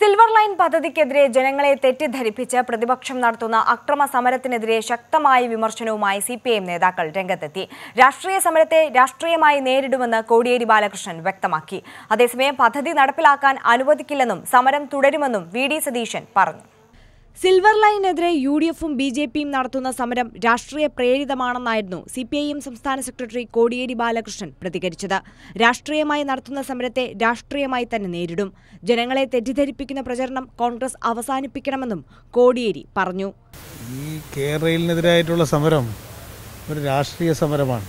silver line പദ്ധതിക്കെതിരെ ജനങ്ങളെ തെറ്റിദ്ധരിപ്പിച്ച് പ്രതിപക്ഷം നടത്തുന്ന അക്രമ സമരത്തിനെതിരെ ശക്തമായ വിമർശനവുമായി സി പി എം നേതാക്കൾ രംഗത്തെത്തി രാഷ്ട്രീയ സമരത്തെ രാഷ്ട്രീയമായി നേരിടുമെന്ന് കോടിയേരി ബാലകൃഷ്ണൻ വ്യക്തമാക്കി അതേസമയം പദ്ധതി നടപ്പിലാക്കാൻ അനുവദിക്കില്ലെന്നും സമരം തുടരുമെന്നും വി ഡി സതീശൻ പറഞ്ഞു സിൽവർ ലൈനെതിരെ യു ഡി എഫും ബി ജെ പിയും നടത്തുന്ന സമരം രാഷ്ട്രീയ പ്രേരിതമാണെന്നായിരുന്നു സി പി ഐ എം സംസ്ഥാന സെക്രട്ടറി കോടിയേരി ബാലകൃഷ്ണൻ പ്രതികരിച്ചത് രാഷ്ട്രീയമായി നടത്തുന്ന സമരത്തെ രാഷ്ട്രീയമായി തന്നെ നേരിടും ജനങ്ങളെ തെറ്റിദ്ധരിപ്പിക്കുന്ന പ്രചരണം കോൺഗ്രസ് അവസാനിപ്പിക്കണമെന്നും കോടിയേരി പറഞ്ഞു ഈ കേരളയിനെതിരായിട്ടുള്ള സമരം ഒരു രാഷ്ട്രീയ സമരമാണ്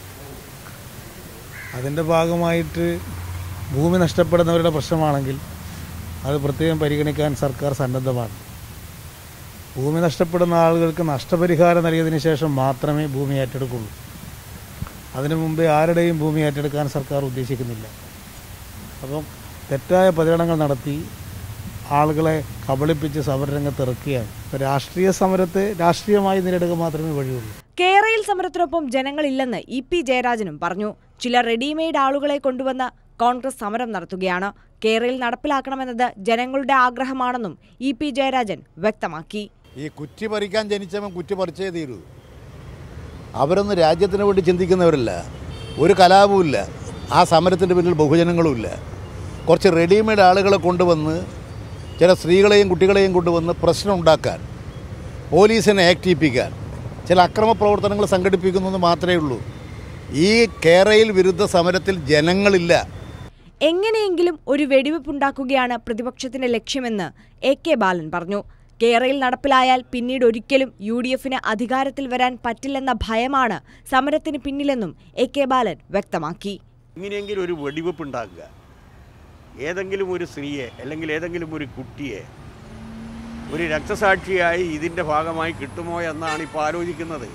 അതിൻ്റെ ഭാഗമായിട്ട് ഭൂമി നഷ്ടപ്പെടുന്നവരുടെ പ്രശ്നമാണെങ്കിൽ അത് പ്രത്യേകം പരിഗണിക്കാൻ സർക്കാർ സന്നദ്ധമാണ് ഭൂമി നഷ്ടപ്പെടുന്ന ആളുകൾക്ക് നഷ്ടപരിഹാരം നൽകിയതിന് ശേഷം മാത്രമേ ഭൂമി ഏറ്റെടുക്കുള്ളൂ അതിനു മുമ്പേ ആരുടെയും ഭൂമി ഏറ്റെടുക്കാൻ സർക്കാർ ഉദ്ദേശിക്കുന്നില്ല അപ്പം തെറ്റായ പ്രചരണങ്ങൾ നടത്തി ആളുകളെ കബളിപ്പിച്ച് സമരരംഗത്ത് ഇറക്കുകയാണ് ഇപ്പം രാഷ്ട്രീയ സമരത്തെ രാഷ്ട്രീയമായി നേരിടുക മാത്രമേ വഴിയുള്ളൂ കേരയിൽ സമരത്തിനൊപ്പം ജനങ്ങളില്ലെന്ന് ഇ പി ജയരാജനും പറഞ്ഞു ചില റെഡിമെയ്ഡ് ആളുകളെ കൊണ്ടുവന്ന് കോൺഗ്രസ് സമരം നടത്തുകയാണ് കേരയിൽ നടപ്പിലാക്കണമെന്നത് ജനങ്ങളുടെ ആഗ്രഹമാണെന്നും ഇ പി ജയരാജൻ വ്യക്തമാക്കി ഈ കുറ്റി പറിക്കാൻ ജനിച്ചവൻ കുറ്റി പറിച്ചേ തീരൂ അവരൊന്നും രാജ്യത്തിന് വേണ്ടി ചിന്തിക്കുന്നവരല്ല ഒരു കലാപവുമില്ല ആ സമരത്തിൻ്റെ പിന്നിൽ ബഹുജനങ്ങളുമില്ല കുറച്ച് റെഡിമെയ്ഡ് ആളുകളെ കൊണ്ടുവന്ന് ചില സ്ത്രീകളെയും കുട്ടികളെയും കൊണ്ടുവന്ന് പ്രശ്നം ഉണ്ടാക്കാൻ പോലീസിനെ ആക്ടിവിപ്പിക്കാൻ ചില അക്രമ പ്രവർത്തനങ്ങൾ സംഘടിപ്പിക്കുന്നു എന്ന് മാത്രമേ ഉള്ളൂ ഈ കേരയിൽ വിരുദ്ധ സമരത്തിൽ ജനങ്ങളില്ല എങ്ങനെയെങ്കിലും ഒരു വെടിവെപ്പുണ്ടാക്കുകയാണ് പ്രതിപക്ഷത്തിന്റെ ലക്ഷ്യമെന്ന് എ കെ ബാലൻ പറഞ്ഞു കേരയിൽ നടപ്പിലായാൽ പിന്നീട് ഒരിക്കലും യു ഡി എഫിന് അധികാരത്തിൽ വരാൻ പറ്റില്ലെന്ന ഭയമാണ് സമരത്തിന് പിന്നിലെന്നും എ കെ ബാലൻ വ്യക്തമാക്കി ഇങ്ങനെയെങ്കിലും ഒരു വെടിവെപ്പ് ഉണ്ടാക്കുക ഏതെങ്കിലും ഒരു സ്ത്രീയെ അല്ലെങ്കിൽ ഏതെങ്കിലും ഒരു കുട്ടിയെ ഒരു രക്തസാക്ഷിയായി ഇതിൻ്റെ ഭാഗമായി കിട്ടുമോ എന്നാണ് ഇപ്പോൾ ആലോചിക്കുന്നത്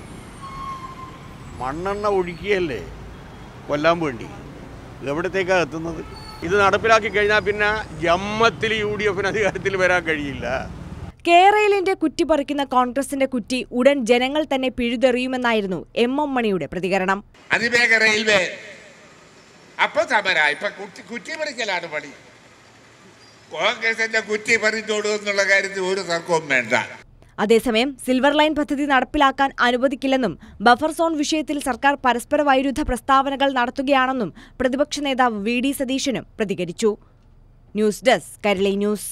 മണ്ണെണ്ണ ഒഴുക്കിയല്ലേ കൊല്ലാൻ വേണ്ടി എവിടത്തേക്കാണ് എത്തുന്നത് ഇത് നടപ്പിലാക്കി കഴിഞ്ഞാൽ പിന്നെ ജമ്മത്തിൽ യു ഡി എഫിന് അധികാരത്തിൽ വരാൻ കഴിയില്ല കേരളിന്റെ കുറ്റി പറിക്കുന്ന കോൺഗ്രസിന്റെ കുറ്റി ഉടൻ ജനങ്ങൾ തന്നെ പിഴുതെറിയുമെന്നായിരുന്നു എം എം മണിയുടെ പ്രതികരണം അതിവേഗ റെയിൽവേ അപ്പൊ സമര ഇപ്പൊ കുറ്റി കുറ്റി പറിക്കലാണ് പണി കോൺഗ്രസിന്റെ കുറ്റി പറിച്ചോളൂ എന്നുള്ള കാര്യത്തിൽ ഒരു തർക്കവും വേണ്ട അതേസമയം സിൽവർ ലൈൻ പദ്ധതി നടപ്പിലാക്കാൻ അനുവദിക്കില്ലെന്നും ബഫർ സോൺ വിഷയത്തിൽ സർക്കാർ പരസ്പര വൈരുദ്ധ പ്രസ്താവനകൾ നടത്തുകയാണെന്നും പ്രതിപക്ഷ നേതാവ് വി ഡി സതീശനും പ്രതികരിച്ചു ന്യൂസ് ഡെസ്ക് കരളി ന്യൂസ്